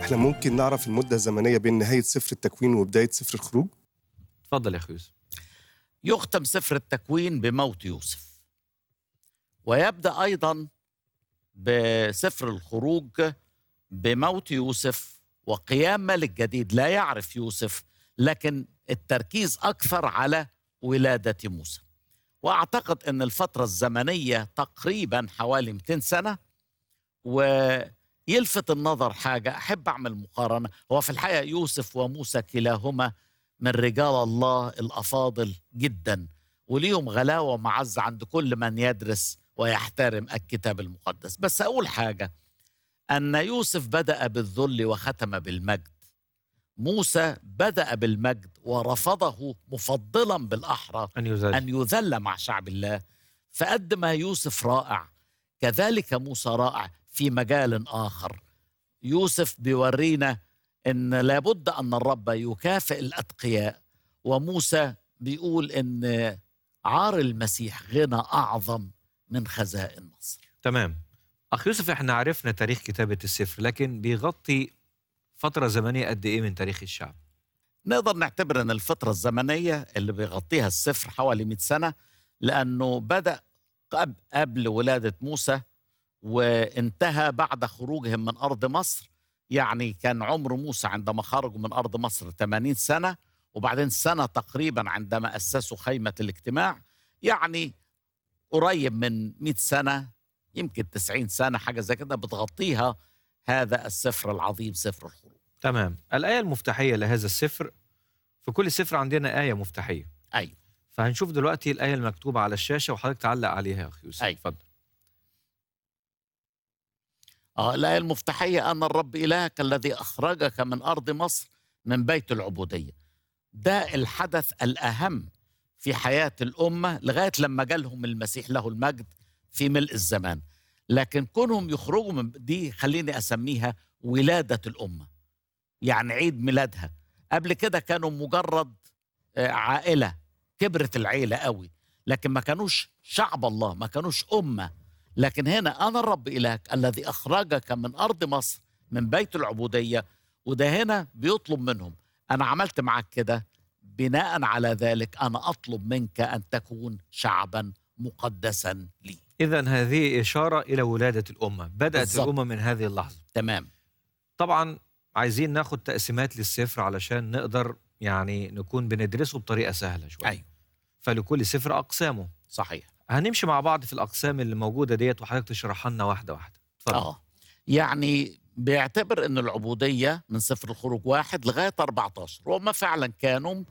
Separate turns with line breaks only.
احنا ممكن نعرف المدة الزمنية بين نهاية سفر التكوين وبداية سفر الخروج
اتفضل يا اخي يوسف
يختم سفر التكوين بموت يوسف ويبدا ايضا بسفر الخروج بموت يوسف وقيام ملك جديد لا يعرف يوسف لكن التركيز اكثر على ولاده موسى واعتقد ان الفتره الزمنيه تقريبا حوالي 200 سنه ويلفت النظر حاجه احب اعمل مقارنه هو في الحقيقه يوسف وموسى كلاهما من رجال الله الافاضل جدا وليهم غلاوه ومعزه عند كل من يدرس ويحترم الكتاب المقدس بس اقول حاجه ان يوسف بدا بالذل وختم بالمجد موسى بدا بالمجد ورفضه مفضلا بالاحرى
ان يزال
أن يذل مع شعب الله فقد ما يوسف رائع كذلك موسى رائع في مجال آخر يوسف بيورينا أن لابد أن الرب يكافئ الأتقياء وموسى بيقول أن عار المسيح غنى أعظم من خزائن مصر
تمام اخ يوسف احنا عرفنا تاريخ كتابه السفر لكن بيغطي فتره زمنيه قد ايه من تاريخ الشعب
نقدر نعتبر ان الفترة الزمنية اللي بيغطيها السفر حوالي 100 سنة لأنه بدأ قب- قبل ولادة موسى وانتهى بعد خروجهم من أرض مصر يعني كان عمر موسى عندما خرجوا من أرض مصر 80 سنة وبعدين سنة تقريبا عندما أسسوا خيمة الاجتماع يعني قريب من 100 سنة يمكن 90 سنة حاجة زي كده بتغطيها هذا السفر العظيم سفر الخروج
تمام الايه المفتاحيه لهذا السفر في كل سفر عندنا ايه مفتاحيه
أيوه
فهنشوف دلوقتي الايه المكتوبه على الشاشه وحضرتك تعلق عليها يا اخي يوسف
أيوة.
اتفضل
آه الآية المفتاحية أن الرب إلهك الذي أخرجك من أرض مصر من بيت العبودية ده الحدث الأهم في حياة الأمة لغاية لما جالهم المسيح له المجد في ملء الزمان لكن كونهم يخرجوا من دي خليني أسميها ولادة الأمة يعني عيد ميلادها قبل كده كانوا مجرد آه، عائلة كبرت العيلة قوي لكن ما كانوش شعب الله ما كانوش أمة لكن هنا أنا الرب إلهك الذي أخرجك من أرض مصر من بيت العبودية وده هنا بيطلب منهم أنا عملت معك كده بناء على ذلك أنا أطلب منك أن تكون شعبا مقدسا لي
اذا هذه اشاره الى ولاده الامه بدات
بالظبط.
الامه من هذه اللحظه
تمام
طبعا عايزين ناخد تقسيمات للسفر علشان نقدر يعني نكون بندرسه بطريقه سهله شويه
أيوة
فلكل سفر اقسامه
صحيح
هنمشي مع بعض في الاقسام اللي موجوده ديت وحضرتك تشرحها لنا واحده واحده اتفضل
آه يعني بيعتبر أن العبودية من سفر الخروج واحد لغاية 14 وهم فعلا كانوا